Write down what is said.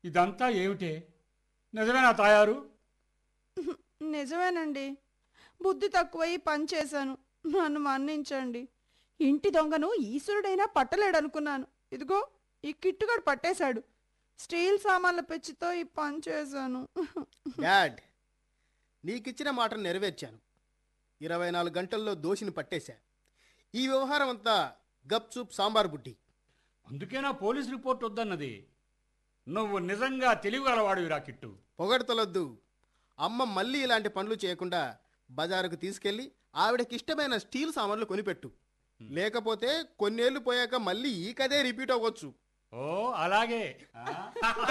ఇదంతా ఏమిటే నిజమేనా తాయారు నిజమేనండి బుద్ధి తక్కువై పని చేశాను నన్ను మన్నించండి ఇంటి దొంగను ఈశ్వరుడైనా పట్టలేడనుకున్నాను ఇదిగో ఈ కిట్టుగాడు పట్టేశాడు స్టీల్ సామాన్ల పెచ్చితో ఈ పని చేశాను డాడ్ నీకిచ్చిన మాటను నెరవేర్చాను ఇరవై నాలుగు గంటల్లో దోషిని పట్టేశా ఈ వ్యవహారం అంతా గప్చుప్ సాంబార్ బుడ్డి అందుకేనా పోలీస్ రిపోర్ట్ వద్దన్నది నువ్వు నిజంగా తెలివిగలవాడివిరా కిట్టు పొగడతలొద్దు అమ్మ మళ్ళీ ఇలాంటి పనులు చేయకుండా బజారుకు తీసుకెళ్ళి ఆవిడకి ఇష్టమైన స్టీల్ సామాన్లు కొనిపెట్టు లేకపోతే కొన్నేళ్లు పోయాక మళ్ళీ ఈ కథే రిపీట్ అవ్వచ్చు ఓ అలాగే ఆ?